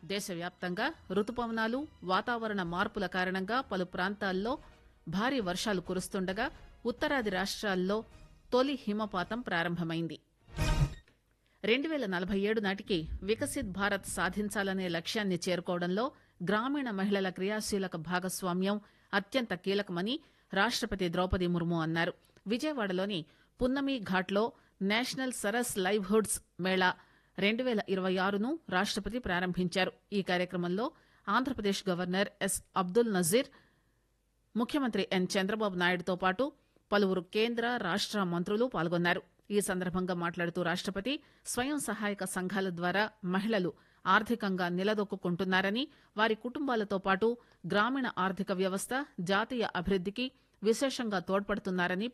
దేశవ్యాప్తంగా రుతుపవనాలు వాతావరణ మార్పుల కారణంగా పలు ప్రాంతాల్లో భారీ వర్షాలు కురుస్తుండగా ఉత్తరాది రాష్ట్రాల్లో తొలి హిమపాతం ప్రారంభమైంది రెండు పేల నలభై ఏడు నాటికి వికసిత్ భారత్ సాధించాలనే లక్ష్యాన్ని చేరుకోవడంలో గ్రామీణ మహిళల క్రియాశీలక భాగస్వామ్యం అత్యంత కీలకమని రాష్టపతి ద్రౌపది ముర్ము అన్నారు విజయవాడలోని పున్నమి ఘాట్లో నేషనల్ సరస్ లైవ్హుడ్స్ మేళా రెండు పేల ఇరవై ఆరును రాష్టపతి ప్రారంభించారు ఈ కార్యక్రమంలో ఆంధ్రప్రదేశ్ గవర్నర్ ఎస్ అబ్దుల్ నజీర్ ముఖ్యమంత్రి ఎన్ చంద్రబాబు నాయుడుతో పాటు పలువురు కేంద్ర రాష్ట మంత్రులు పాల్గొన్నారు ఈ సందర్భంగా మాట్లాడుతూ రాష్టపతి స్వయం సహాయక సంఘాల ద్వారా మహిళలు ఆర్థికంగా నిలదొక్కుంటున్నారని వారి కుటుంబాలతో పాటు గ్రామీణ ఆర్థిక వ్యవస్థ జాతీయ అభివృద్దికి విశేషంగా తోడ్పడుతున్నారని